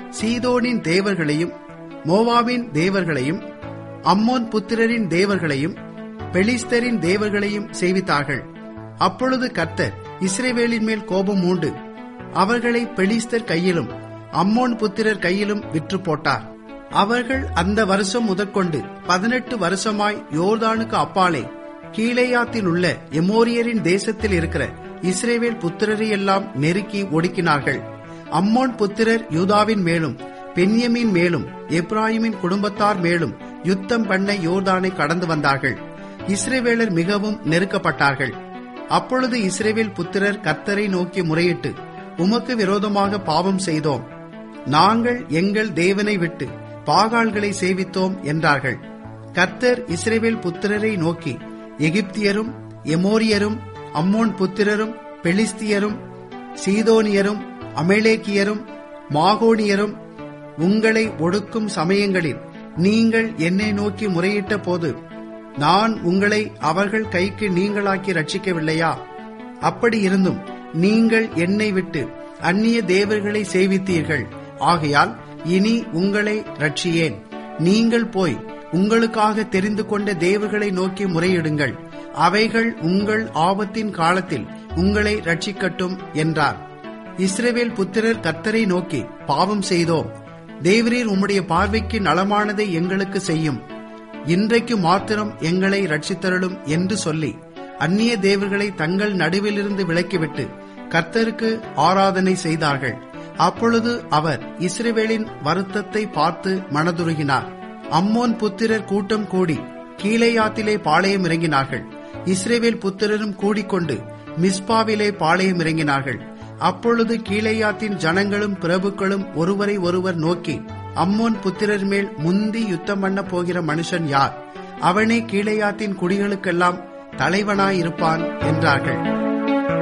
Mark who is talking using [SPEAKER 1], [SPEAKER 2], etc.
[SPEAKER 1] சீதோனின் தேவர்களையும் மோவாவின் தேவர்களையும் அம்மோன் புத்திரரின் தேவர்களையும் பெலிஸ்தரின் தேவர்களையும் சேவித்தார்கள் அப்பொழுது கர்த்தர் இஸ்ரேவேலின் மேல் கோபம் உண்டு அவர்களை பெலிஸ்தர் கையிலும் அம்மோன் புத்திரர் கையிலும் விற்று போட்டார் அவர்கள் அந்த வருஷம் முதற்கொண்டு பதினெட்டு வருஷமாய் யோர்தானுக்கு அப்பாலே கீழேயாத்தில் உள்ள எமோரியரின் தேசத்தில் இருக்கிற இஸ்ரேவேல் புத்திரரையெல்லாம் நெருக்கி ஒடுக்கினார்கள் அம்மோன் புத்திரர் யூதாவின் மேலும் பென்யமின் மேலும் எப்ராஹிமின் குடும்பத்தார் மேலும் யுத்தம் பண்ண யோர்தானை கடந்து வந்தார்கள் இஸ்ரேவேலர் மிகவும் நெருக்கப்பட்டார்கள் அப்பொழுது இஸ்ரேவேல் புத்திரர் கர்த்தரை நோக்கி முறையிட்டு உமக்கு விரோதமாக பாவம் செய்தோம் நாங்கள் எங்கள் தேவனை விட்டு பாகால்களை சேவித்தோம் என்றார்கள் கர்த்தர் இஸ்ரேவேல் புத்திரரை நோக்கி எகிப்தியரும் எமோரியரும் அம்மோன் புத்திரரும் பெலிஸ்தியரும் சீதோனியரும் அமலேக்கியரும் மாகோனியரும் உங்களை ஒடுக்கும் சமயங்களில் நீங்கள் என்னை நோக்கி முறையிட்ட போது நான் உங்களை அவர்கள் கைக்கு நீங்களாக்கி ரட்சிக்கவில்லையா அப்படி இருந்தும் நீங்கள் என்னை விட்டு அந்நிய தேவர்களை சேவித்தீர்கள் ஆகையால் இனி உங்களை ரட்சியேன் நீங்கள் போய் உங்களுக்காக தெரிந்து கொண்ட தேவர்களை நோக்கி முறையிடுங்கள் அவைகள் உங்கள் ஆபத்தின் காலத்தில் உங்களை ரட்சிக்கட்டும் என்றார் இஸ்ரவேல் புத்திரர் கர்த்தரை நோக்கி பாவம் செய்தோம் தேவரீர் உம்முடைய பார்வைக்கு நலமானதை எங்களுக்கு செய்யும் இன்றைக்கு மாத்திரம் எங்களை ரட்சித்தருளும் என்று சொல்லி அந்நிய தேவர்களை தங்கள் நடுவிலிருந்து விலக்கிவிட்டு கர்த்தருக்கு ஆராதனை செய்தார்கள் அப்பொழுது அவர் இஸ்ரவேலின் வருத்தத்தை பார்த்து மனதுருகினார் அம்மோன் புத்திரர் கூட்டம் கூடி கீழேயாத்திலே பாளையம் இறங்கினார்கள் இஸ்ரேவேல் புத்திரரும் கூடிக்கொண்டு மிஸ்பாவிலே பாளையம் இறங்கினார்கள் அப்பொழுது கீழேயாத்தின் ஜனங்களும் பிரபுக்களும் ஒருவரை ஒருவர் நோக்கி அம்மோன் புத்திரர் மேல் முந்தி யுத்தம் பண்ண போகிற மனுஷன் யார் அவனே கீழேயாத்தின் குடிகளுக்கெல்லாம் தலைவனாயிருப்பான் என்றார்கள்